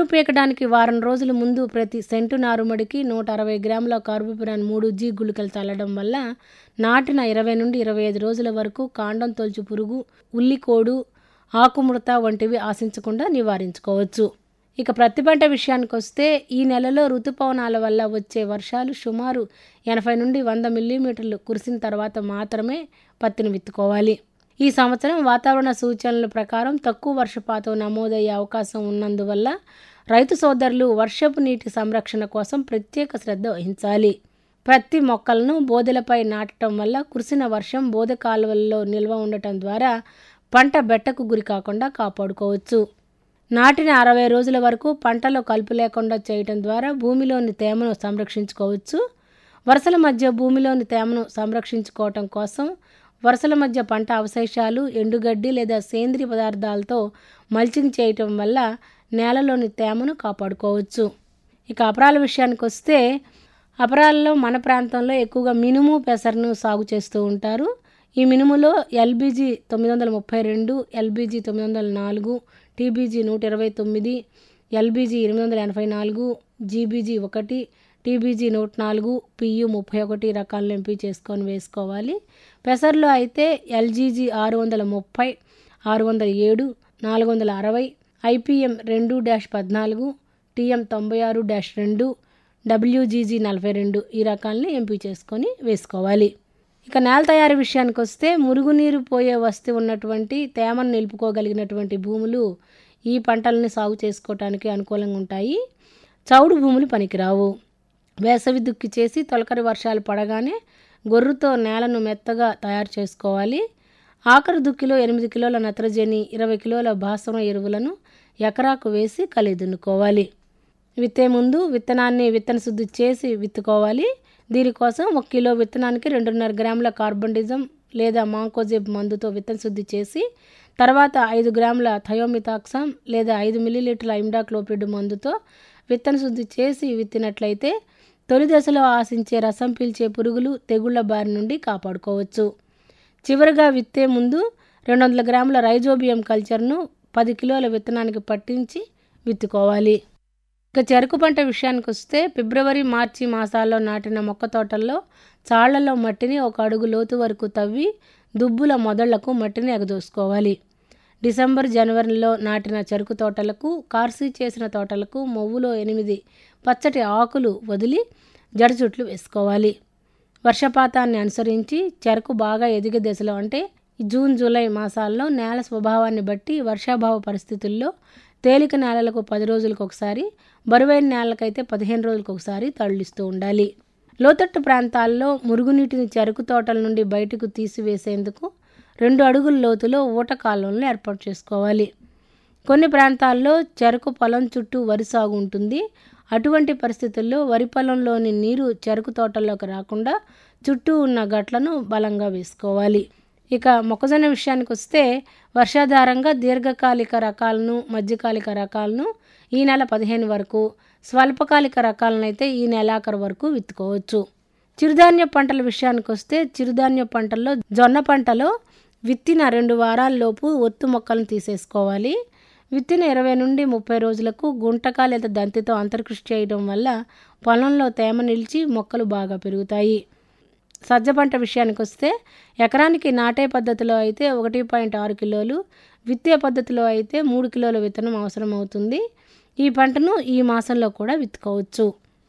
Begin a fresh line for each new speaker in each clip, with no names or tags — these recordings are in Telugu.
పీకడానికి వారం రోజుల ముందు ప్రతి సెంటు నారుమడికి నూట అరవై గ్రాముల కార్బోపురాన్ మూడు జీ గుళికలు చల్లడం వల్ల నాటిన ఇరవై నుండి ఇరవై ఐదు రోజుల వరకు కాండం తొలుచు పురుగు ఉల్లికోడు ఆకుముడత వంటివి ఆశించకుండా నివారించుకోవచ్చు ఇక ప్రతి పంట విషయానికి వస్తే ఈ నెలలో ఋతుపవనాల వల్ల వచ్చే వర్షాలు సుమారు ఎనభై నుండి వంద మిల్లీమీటర్లు కురిసిన తర్వాత మాత్రమే పత్తిని విత్తుకోవాలి ఈ సంవత్సరం వాతావరణ సూచనల ప్రకారం తక్కువ వర్షపాతం నమోదయ్యే అవకాశం ఉన్నందువల్ల రైతు సోదరులు వర్షపు నీటి సంరక్షణ కోసం ప్రత్యేక శ్రద్ధ వహించాలి ప్రతి మొక్కలను బోదెలపై నాటడం వల్ల కురిసిన వర్షం బోధ కాలువల్లో నిల్వ ఉండటం ద్వారా పంట బెట్టకు గురి కాకుండా కాపాడుకోవచ్చు నాటిన అరవై రోజుల వరకు పంటలో కలుపు లేకుండా చేయటం ద్వారా భూమిలోని తేమను సంరక్షించుకోవచ్చు వరుసల మధ్య భూమిలోని తేమను సంరక్షించుకోవటం కోసం వరుసల మధ్య పంట అవశేషాలు ఎండుగడ్డి లేదా సేంద్రియ పదార్థాలతో మల్చింగ్ చేయటం వల్ల నేలలోని తేమను కాపాడుకోవచ్చు ఇక అపరాల విషయానికి వస్తే అపరాలలో మన ప్రాంతంలో ఎక్కువగా మినుము పెసరను సాగు చేస్తూ ఉంటారు ఈ మినుములో ఎల్బీజీ తొమ్మిది వందల ముప్పై రెండు ఎల్బీజీ తొమ్మిది వందల నాలుగు టీబీజీ నూట ఇరవై తొమ్మిది ఎల్బీజీ ఎనిమిది వందల ఎనభై నాలుగు జీబీజీ ఒకటి టీబీజీ నూట నాలుగు పియు ముప్పై ఒకటి రకాలను ఎంపిక చేసుకొని వేసుకోవాలి పెసర్లో అయితే ఎల్జీజీ ఆరు వందల ముప్పై ఆరు వందల ఏడు నాలుగు వందల అరవై ఐపీఎం రెండు డాష్ పద్నాలుగు టీఎం తొంభై ఆరు డాష్ రెండు డబ్ల్యూజీజీ నలభై రెండు ఈ రకాలని ఎంపిక చేసుకొని వేసుకోవాలి ఇక నేల తయారీ విషయానికి వస్తే మురుగునీరు పోయే వస్తు ఉన్నటువంటి తేమను నిలుపుకోగలిగినటువంటి భూములు ఈ పంటలని సాగు చేసుకోవటానికి అనుకూలంగా ఉంటాయి చౌడు భూములు పనికిరావు వేసవి దుక్కి చేసి తొలకరి వర్షాలు పడగానే గొర్రుతో నేలను మెత్తగా తయారు చేసుకోవాలి ఆఖరి దుక్కిలో ఎనిమిది కిలోల నత్రజని ఇరవై కిలోల భాస్వరం ఎరువులను ఎకరాకు వేసి కలిదున్నుకోవాలి విత్తే ముందు విత్తనాన్ని విత్తన శుద్ధి చేసి విత్తుకోవాలి దీనికోసం ఒక కిలో విత్తనానికి రెండున్నర గ్రాముల కార్బన్డిజం లేదా మాంకోజెబ్ మందుతో విత్తన శుద్ధి చేసి తర్వాత ఐదు గ్రాముల థయోమితాక్సమ్ లేదా ఐదు మిల్లీలీటర్ల ఇమ్డాక్లోపిడ్ మందుతో విత్తన శుద్ధి చేసి విత్తినట్లయితే తొలి దశలో ఆశించే రసం పీల్చే పురుగులు తెగుళ్ల బారి నుండి కాపాడుకోవచ్చు చివరిగా విత్తే ముందు రెండు వందల గ్రాముల రైజోబియం కల్చర్ను పది కిలోల విత్తనానికి పట్టించి విత్తుకోవాలి ఇక చెరుకు పంట విషయానికి వస్తే ఫిబ్రవరి మార్చి మాసాల్లో నాటిన మొక్క తోటల్లో చాళ్లలో మట్టిని ఒక అడుగు లోతు వరకు తవ్వి దుబ్బుల మొదళ్లకు మట్టిని ఎగదోసుకోవాలి డిసెంబర్ జనవరిలో నాటిన చెరుకు తోటలకు కార్సీ చేసిన తోటలకు మొవ్వులో ఎనిమిది పచ్చటి ఆకులు వదిలి జడచుట్లు వేసుకోవాలి వర్షపాతాన్ని అనుసరించి చెరకు బాగా ఎదిగే దశలో అంటే జూన్ జూలై మాసాల్లో నేల స్వభావాన్ని బట్టి వర్షాభావ పరిస్థితుల్లో తేలిక నేలలకు పది రోజులకు ఒకసారి బరువైన నేలకైతే పదిహేను రోజులకు ఒకసారి తరలిస్తూ ఉండాలి లోతట్టు ప్రాంతాల్లో మురుగునీటిని చెరుకు తోటల నుండి బయటకు తీసివేసేందుకు రెండు అడుగుల లోతులో ఊట కాలువలను ఏర్పాటు చేసుకోవాలి కొన్ని ప్రాంతాల్లో చెరకు పొలం చుట్టూ వరి సాగు ఉంటుంది అటువంటి పరిస్థితుల్లో వరి పొలంలోని నీరు చెరుకు తోటల్లోకి రాకుండా చుట్టూ ఉన్న గట్లను బలంగా వేసుకోవాలి ఇక మొక్కజొన్న విషయానికి వస్తే వర్షాధారంగా దీర్ఘకాలిక రకాలను మధ్యకాలిక రకాలను ఈ నెల పదిహేను వరకు స్వల్పకాలిక రకాలను అయితే ఈ నెలాఖరు వరకు విత్తుకోవచ్చు చిరుధాన్య పంటల విషయానికి వస్తే చిరుధాన్య పంటల్లో జొన్న పంటలో విత్తిన రెండు వారాల్లోపు ఒత్తు మొక్కలను తీసేసుకోవాలి విత్తిన ఇరవై నుండి ముప్పై రోజులకు గుంటక లేదా దంతితో అంతర్కృషి చేయడం వల్ల పొలంలో తేమ నిలిచి మొక్కలు బాగా పెరుగుతాయి సజ్జ పంట విషయానికి వస్తే ఎకరానికి నాటే పద్ధతిలో అయితే ఒకటి పాయింట్ ఆరు కిలోలు విత్తే పద్ధతిలో అయితే మూడు కిలోల విత్తనం అవసరం అవుతుంది ఈ పంటను ఈ మాసంలో కూడా విత్తుకోవచ్చు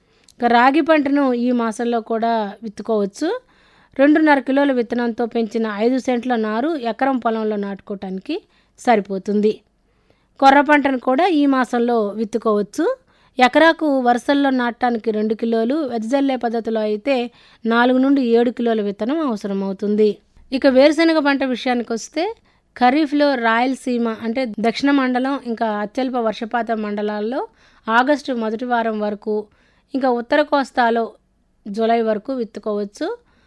ఇక రాగి పంటను ఈ మాసంలో కూడా విత్తుకోవచ్చు రెండున్నర కిలోల విత్తనంతో పెంచిన ఐదు సెంట్ల నారు ఎకరం పొలంలో నాటుకోవటానికి సరిపోతుంది కొర్ర పంటను కూడా ఈ మాసంలో విత్తుకోవచ్చు ఎకరాకు వరుసల్లో నాటడానికి రెండు కిలోలు వెదజల్లే పద్ధతిలో అయితే నాలుగు నుండి ఏడు కిలోల విత్తనం అవసరం అవుతుంది ఇక వేరుశనగ పంట విషయానికి వస్తే ఖరీఫ్లో రాయలసీమ అంటే దక్షిణ మండలం ఇంకా అత్యల్ప వర్షపాత మండలాల్లో ఆగస్టు మొదటి వారం వరకు ఇంకా ఉత్తర కోస్తాలో జూలై వరకు విత్తుకోవచ్చు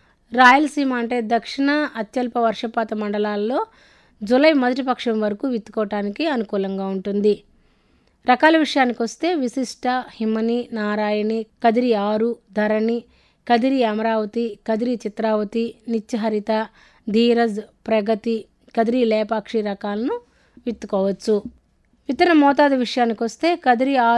రాయలసీమ అంటే దక్షిణ అత్యల్ప వర్షపాత మండలాల్లో జూలై మొదటి పక్షం వరకు విత్తుకోవటానికి అనుకూలంగా ఉంటుంది రకాల విషయానికి వస్తే విశిష్ట హిమని నారాయణి కదిరి ఆరు ధరణి కదిరి అమరావతి కదిరి చిత్రావతి నిత్యహరిత ధీరజ్ ప్రగతి కదిరి లేపాక్షి రకాలను విత్తుకోవచ్చు విత్తన మోతాదు విషయానికి వస్తే కదిరి ఆరు